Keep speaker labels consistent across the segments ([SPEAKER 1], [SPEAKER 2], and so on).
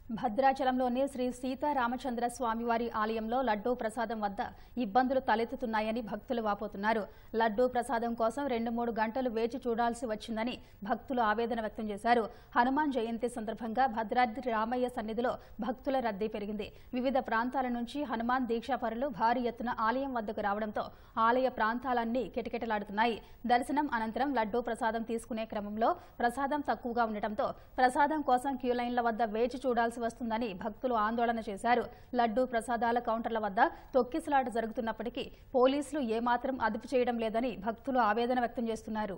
[SPEAKER 1] భద్రాచలంలోని శ్రీ సీతారామచంద్ర స్వామివారి ఆలయంలో లడ్డూ ప్రసాదం వద్ద ఇబ్బందులు తలెత్తుతున్నాయని భక్తులు వాపోతున్నారు లడ్డూ ప్రసాదం కోసం రెండు మూడు గంటలు వేచి చూడాల్సి వచ్చిందని భక్తులు ఆవేదన వ్యక్తం చేశారు హనుమాన్ జయంతి సందర్భంగా భద్రాద్రి రామయ్య సన్నిధిలో భక్తుల రద్దీ పెరిగింది వివిధ ప్రాంతాల నుంచి హనుమాన్ దీక్షాపరులు భారీ ఎత్తున ఆలయం వద్దకు రావడంతో ఆలయ ప్రాంతాలన్నీ కిటకిటలాడుతున్నాయి దర్శనం అనంతరం లడ్డూ ప్రసాదం తీసుకునే క్రమంలో ప్రసాదం తక్కువగా ఉండటంతో ప్రసాదం కోసం క్యూ లైన్ల వద్ద వేచి చూడాల్సి వస్తుందని భక్తులు ఆందోళన చేశారు లడ్డూ ప్రసాదాల కౌంటర్ల వద్ద తొక్కిసలాట జరుగుతున్నప్పటికీ పోలీసులు ఏమాత్రం అదుపు చేయడం లేదని భక్తులు ఆవేదన వ్యక్తం చేస్తున్నారు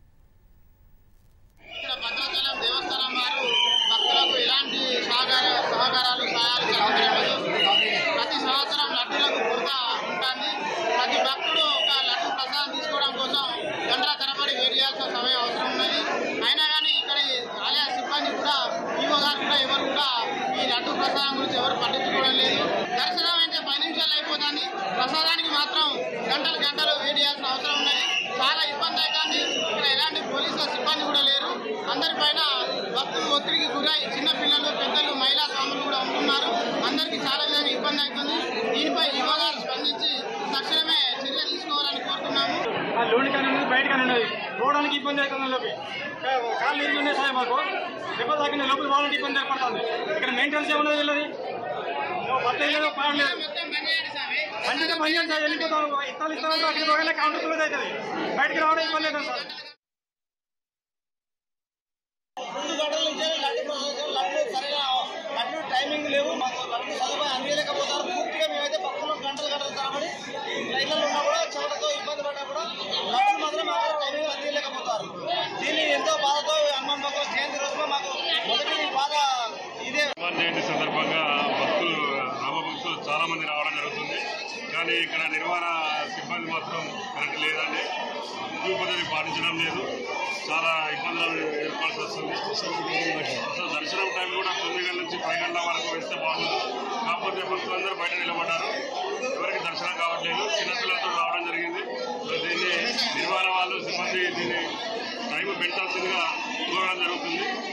[SPEAKER 2] ఇక్కడ భద్రాచలం దేవస్థానం వారు భక్తులకు ఎలాంటి సహకార సహకారాలు సహాయాలు అందించడం లేదు ప్రతి సంవత్సరం లడ్డూలకు కొరత ఉంటుంది ప్రతి భక్తుడు ఒక లడ్డు ప్రసాదం తీసుకోవడం కోసం గంటల తరబడి వెయిట్ చేయాల్సిన సమయం అవసరం ఉన్నది అయినా కానీ ఇక్కడ ఈ ఆలయ సిబ్బంది కూడా ఈవో గారు కూడా ఎవరు కూడా ఈ లడ్డు ప్రసాదం గురించి ఎవరు పట్టించుకోవడం లేదు దర్శనం అయితే పది నిమిషాలు అయిపోతుంది ప్రసాదానికి మాత్రం గంటలు గంటలు వెయిట్ చేయాల్సిన అవసరం ఉన్నది చాలా ఇబ్బంది అవుతుంది ఇక్కడ ఎలాంటి పోలీసుల సిబ్బంది కూడా లేరు అందరిపైన భక్తులు ఒత్తిడికి గురై చిన్న పిల్లలు పెద్దలు మహిళా స్వాములు కూడా ఉంటున్నారు అందరికీ చాలా విధంగా ఇబ్బంది అవుతుంది దీనిపై యువ గారు స్పందించి తక్షణమే చర్య తీసుకోవాలని కోరుతున్నాము
[SPEAKER 3] ఆ లోన్ కానీ ఉన్నది బయట కానీ ఉన్నది పోవడానికి ఇబ్బంది అవుతుంది లోపలి కా- కాళ్ళు ఇరిగి ఉన్నాయి సార్ మాకు దెబ్బ తాకిన లోపల పోవాలంటే ఇబ్బంది ఏర్పడుతుంది ఇక్కడ మెయింటెనెన్స్ ఏమున్నది వీళ్ళది పట్ట లేదు పాడలేదు
[SPEAKER 2] మొత్తం బంద్ చేయండి స్వామి
[SPEAKER 3] అంటే పని చేయండి సార్ వెళ్ళిపోతాం ఇస్తాలు ఇస్తాను అక్కడ పోయినా కౌంటర్ క్లోజ్ అవుతుంది బయటకు రావడం ఇబ్బంది అవుతుంది సార్
[SPEAKER 2] రెండు గంటల నుంచే లడ్డు ప్రసాదం లడ్డు సరైన లడ్డు టైమింగ్ లేవు మాకు లడ్డు సదుపాయం అందించలేకపోతారు పూర్తిగా మేమైతే పక్కన గంటలు గంటలు తరబడి లైన్లలో ఉన్నా కూడా చెమటతో ఇబ్బంది పడ్డా కూడా లడ్డు మాత్రం మాకు టైమింగ్ అందించలేకపోతారు దీన్ని ఎంతో బాధతో హనుమాన్ భగవత్ జయంతి రోజున మాకు మొదటి బాధ ఇదే
[SPEAKER 4] హనుమాన్ జయంతి సందర్భంగా భక్తులు రామభక్తులు చాలా మంది రావడం జరుగుతుంది కానీ ఇక్కడ నిర్వహణ సిబ్బంది మాత్రం కరెక్ట్ లేదండి క్యూ పద్ధతి పాటించడం లేదు చాలా ఇబ్బందులు ఏర్పడాల్సి వస్తుంది అసలు దర్శనం టైం కూడా తొమ్మిది గంటల నుంచి పది గంటల వరకు వేస్తే బాగుంది కాకపోతే భక్తులందరూ బయట నిలబడ్డారు ఎవరికి దర్శనం కావట్లేదు చిన్నపిల్లలతో రావడం జరిగింది సో దీన్ని నిర్వహణ వాళ్ళు సిబ్బంది దీన్ని టైం పెంచాల్సిందిగా కోరడం జరుగుతుంది